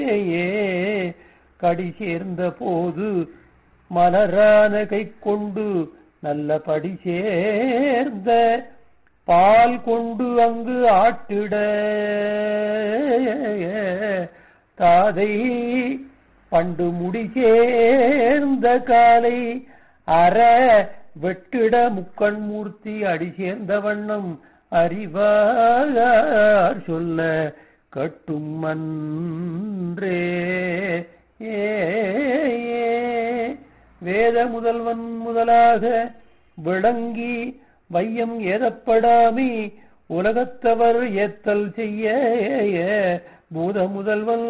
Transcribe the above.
ஏ கடி சேர்ந்த போது மலரான கை கொண்டு நல்ல படி சேர்ந்த பால் கொண்டு அங்கு ஆட்டிட தாதை பண்டு முடி சேர்ந்த காலை அற வெட்டிட முக்கண் மூர்த்தி அடி சேர்ந்த வண்ணம் அறிவார் சொல்ல கட்டும் அன்றே ஏ ஏ. வேத முதல்வன் முதலாக விளங்கி வையம் ஏதப்படாமி உலகத்தவர் ஏத்தல் செய்ய பூத முதல்வன்